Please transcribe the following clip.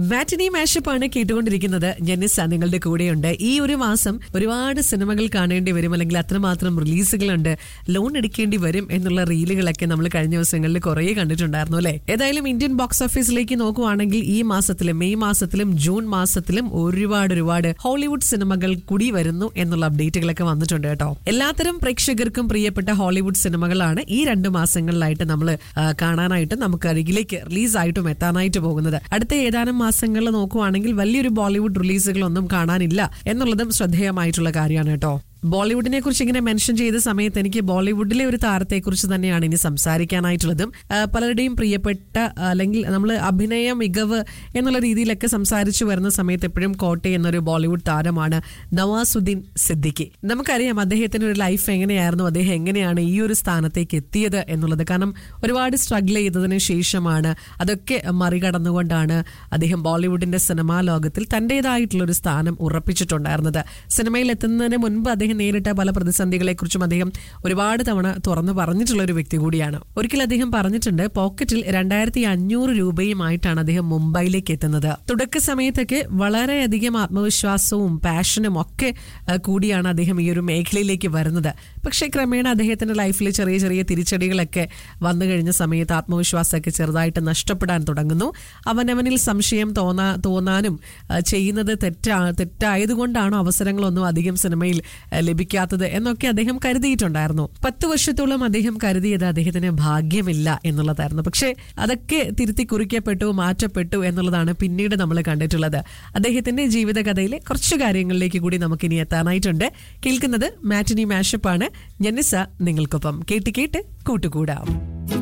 വാറ്റിനി മാഷപ്പാണ് കേട്ടുകൊണ്ടിരിക്കുന്നത് ജെന്നിസ നിങ്ങളുടെ കൂടെയുണ്ട് ഈ ഒരു മാസം ഒരുപാട് സിനിമകൾ കാണേണ്ടി വരും അല്ലെങ്കിൽ അത്രമാത്രം റിലീസുകളുണ്ട് ലോൺ എടുക്കേണ്ടി വരും എന്നുള്ള റീലുകളൊക്കെ നമ്മൾ കഴിഞ്ഞ ദിവസങ്ങളിൽ കുറേ കണ്ടിട്ടുണ്ടായിരുന്നു അല്ലെ ഏതായാലും ഇന്ത്യൻ ബോക്സ് ഓഫീസിലേക്ക് നോക്കുവാണെങ്കിൽ ഈ മാസത്തിലും മെയ് മാസത്തിലും ജൂൺ മാസത്തിലും ഒരുപാട് ഒരുപാട് ഹോളിവുഡ് സിനിമകൾ കൂടി വരുന്നു എന്നുള്ള അപ്ഡേറ്റുകളൊക്കെ വന്നിട്ടുണ്ട് കേട്ടോ എല്ലാത്തരം പ്രേക്ഷകർക്കും പ്രിയപ്പെട്ട ഹോളിവുഡ് സിനിമകളാണ് ഈ രണ്ട് മാസങ്ങളിലായിട്ട് നമ്മൾ കാണാനായിട്ട് നമുക്ക് അരികിലേക്ക് റിലീസായിട്ടും എത്താനായിട്ട് പോകുന്നത് അടുത്ത ഏതാനും മാസങ്ങളിൽ നോക്കുവാണെങ്കിൽ വലിയൊരു ബോളിവുഡ് റിലീസുകളൊന്നും കാണാനില്ല എന്നുള്ളതും ശ്രദ്ധേയമായിട്ടുള്ള കാര്യമാണ് കേട്ടോ ബോളിവുഡിനെ കുറിച്ച് ഇങ്ങനെ മെൻഷൻ ചെയ്ത സമയത്ത് എനിക്ക് ബോളിവുഡിലെ ഒരു താരത്തെക്കുറിച്ച് തന്നെയാണ് ഇനി സംസാരിക്കാനായിട്ടുള്ളതും ആ, പലരുടെയും പ്രിയപ്പെട്ട അല്ലെങ്കിൽ നമ്മൾ അഭിനയ മികവ് എന്നുള്ള രീതിയിലൊക്കെ സംസാരിച്ചു വരുന്ന സമയത്ത് എപ്പോഴും കോട്ടെ എന്നൊരു ബോളിവുഡ് താരമാണ് നവാസുദ്ദീൻ സിദ്ദിഖി നമുക്കറിയാം അദ്ദേഹത്തിന്റെ ഒരു ലൈഫ് എങ്ങനെയായിരുന്നു അദ്ദേഹം എങ്ങനെയാണ് ഈ ഒരു സ്ഥാനത്തേക്ക് എത്തിയത് എന്നുള്ളത് കാരണം ഒരുപാട് സ്ട്രഗിൾ ചെയ്തതിന് ശേഷമാണ് അതൊക്കെ മറികടന്നുകൊണ്ടാണ് അദ്ദേഹം ബോളിവുഡിന്റെ സിനിമാ ലോകത്തിൽ തന്റേതായിട്ടുള്ള ഒരു സ്ഥാനം ഉറപ്പിച്ചിട്ടുണ്ടായിരുന്നത് സിനിമയിൽ എത്തുന്നതിന് മുൻപ് അദ്ദേഹം നേരിട്ട പല പ്രതിസന്ധികളെ കുറിച്ചും അദ്ദേഹം ഒരുപാട് തവണ തുറന്നു പറഞ്ഞിട്ടുള്ള ഒരു വ്യക്തി കൂടിയാണ് ഒരിക്കൽ അദ്ദേഹം പറഞ്ഞിട്ടുണ്ട് പോക്കറ്റിൽ രണ്ടായിരത്തി അഞ്ഞൂറ് രൂപയുമായിട്ടാണ് അദ്ദേഹം മുംബൈയിലേക്ക് എത്തുന്നത് തുടക്ക സമയത്തൊക്കെ വളരെയധികം ആത്മവിശ്വാസവും പാഷനും ഒക്കെ ആ, കൂടിയാണ് അദ്ദേഹം ഈ ഒരു മേഖലയിലേക്ക് വരുന്നത് പക്ഷേ ക്രമേണ അദ്ദേഹത്തിന്റെ ലൈഫിൽ ചെറിയ ചെറിയ തിരിച്ചടികളൊക്കെ വന്നു കഴിഞ്ഞ സമയത്ത് ആത്മവിശ്വാസമൊക്കെ ചെറുതായിട്ട് നഷ്ടപ്പെടാൻ തുടങ്ങുന്നു അവനവനിൽ സംശയം തോന്നാ തോന്നാനും ആ, ചെയ്യുന്നത് തെറ്റാ തെറ്റായതുകൊണ്ടാണോ അവസരങ്ങളൊന്നും അധികം സിനിമയിൽ ആ, ലഭിക്കാത്തത് എന്നൊക്കെ അദ്ദേഹം കരുതിയിട്ടുണ്ടായിരുന്നു പത്ത് വർഷത്തോളം അദ്ദേഹം കരുതിയത് അദ്ദേഹത്തിന് ഭാഗ്യമില്ല എന്നുള്ളതായിരുന്നു പക്ഷേ അതൊക്കെ തിരുത്തി കുറിക്കപ്പെട്ടു മാറ്റപ്പെട്ടു എന്നുള്ളതാണ് പിന്നീട് നമ്മൾ കണ്ടിട്ടുള്ളത് അദ്ദേഹത്തിന്റെ ജീവിതകഥയിലെ കുറച്ച് കാര്യങ്ങളിലേക്ക് കൂടി നമുക്കിനി എത്താനായിട്ടുണ്ട് കേൾക്കുന്നത് മാറ്റിനി മാഷപ്പാണ് ജനിസ നിങ്ങൾക്കൊപ്പം കേട്ട് കേട്ട് കൂട്ടുകൂടാം